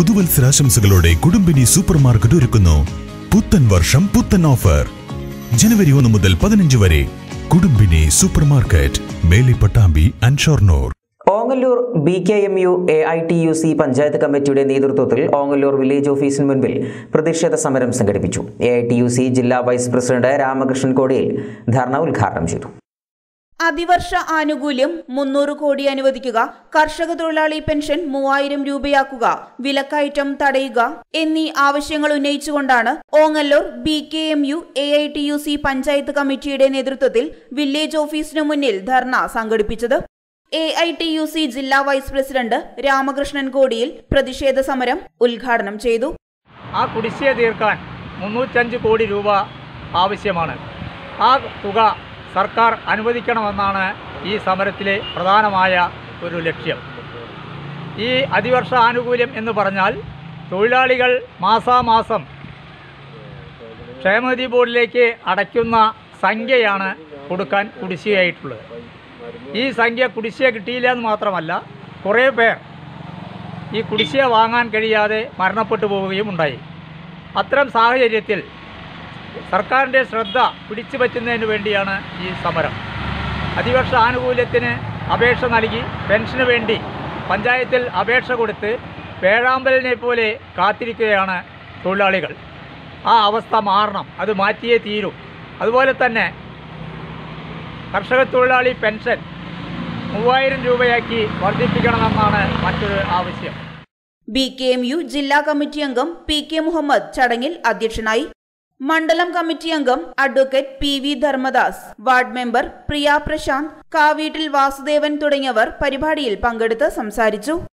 പുതുവത്സരാശംസകളോടെ കുടുംബിനി super market ഒരുക്കുന്നു പുത്തൻ വർഷം പുത്തൻ ഓഫർ ജനുവരി ഒന്ന് മുതൽ പതിനഞ്ച് വരെ കുടുംബിനി സൂപ്പർ മാർക്കറ്റ് മേലി Pattambi and Shoranur Ongallur B K M U A I T U C panchayat കമ്മിറ്റിയുടെ നേതൃത്വത്തിൽ ഓങ്ങല്ലൂർ വില്ലേജ് ഓഫീസിന് മുൻപിൽ പ്രതിഷേധ സമരം സംഘടിപ്പിച്ചു A I T U C ജില്ലാ വൈസ് പ്രസിഡന്റ് രാമകൃഷ്ണൻ കോടിയിൽ ധർണ ഉദ്ഘാടനം ചെയ്തു അതിവർഷ ആനുകൂല്യം മുന്നൂറ് കോടി അനുവദിക്കുക കർഷക തൊഴിലാളി പെൻഷൻ മൂവായിരം രൂപയാക്കുക വിലക്കയറ്റം തടയുക എന്നീ ആവശ്യങ്ങൾ ഉന്നയിച്ചുകൊണ്ടാണ് Ongallur B K M U A I T U C panchayat കമ്മിറ്റിയുടെ നേതൃത്വത്തിൽ വില്ലേജ് ഓഫീസിനു മുന്നിൽ ധർണ സംഘടിപ്പിച്ചത് A I T U C ജില്ലാ വൈസ് പ്രസിഡന്റ് രാമകൃഷ്ണൻ കോടിയിൽ പ്രതിഷേധ സമരം ഉദ്ഘാടനം ചെയ്തു ആ കുടിശ്ശിക തീർക്കാൻ മുന്നൂറ്റഞ്ച് കോടി രൂപ ആവശ്യമാണ് ആ തുക സർക്കാർ അനുവദിക്കണമെന്നാണ് ഈ സമരത്തിലെ പ്രധാനമായ ഒരു ലക്ഷ്യം ഈ അതിവർഷ ആനുകൂല്യം എന്ന് പറഞ്ഞാൽ തൊഴിലാളികൾ മാസാമാസം ക്ഷേമനിധി ബോർഡിലേക്ക് അടയ്ക്കുന്ന സംഖ്യയാണ് കൊടുക്കാൻ കുടിശ്ശികയായിട്ടുള്ളത് ഈ സംഖ്യ കുടിശ്ശിക കിട്ടിയില്ല എന്ന് മാത്രമല്ല കുറേ പേർ ഈ കുടിശ്ശിക വാങ്ങാൻ കഴിയാതെ മരണപ്പെട്ടു പോവുകയും ഉണ്ടായി അത്തരം സാഹചര്യത്തിൽ സർക്കാരിൻ്റെ ശ്രദ്ധ പിടിച്ചു പറ്റുന്നതിന് വേണ്ടിയാണ് ഈ സമരം അതിവർഷ ആനുകൂല്യത്തിന് അപേക്ഷ നൽകി പെൻഷന് വേണ്ടി പഞ്ചായത്തിൽ അപേക്ഷ കൊടുത്ത് വേഴാമ്പലിനെ പോലെ കാത്തിരിക്കുകയാണ് തൊഴിലാളികൾ ആ അവസ്ഥ മാറണം അത് മാറ്റിയേ തീരും അതുപോലെ തന്നെ കർഷക തൊഴിലാളി പെൻഷൻ മൂവായിരം രൂപയാക്കി വർദ്ധിപ്പിക്കണമെന്നാണ് മറ്റൊരു ആവശ്യം ബി കെ എം യു ജില്ലാ കമ്മിറ്റി അംഗം പി കെ മുഹമ്മദ് ചടങ്ങിൽ അധ്യക്ഷനായി മണ്ഡലം കമ്മിറ്റി അംഗം advocate P V Dharmadas ward member Priya Prashanth കാവീട്ടിൽ വാസുദേവൻ തുടങ്ങിയവർ പരിപാടിയിൽ പങ്കെടുത്ത് സംസാരിച്ചു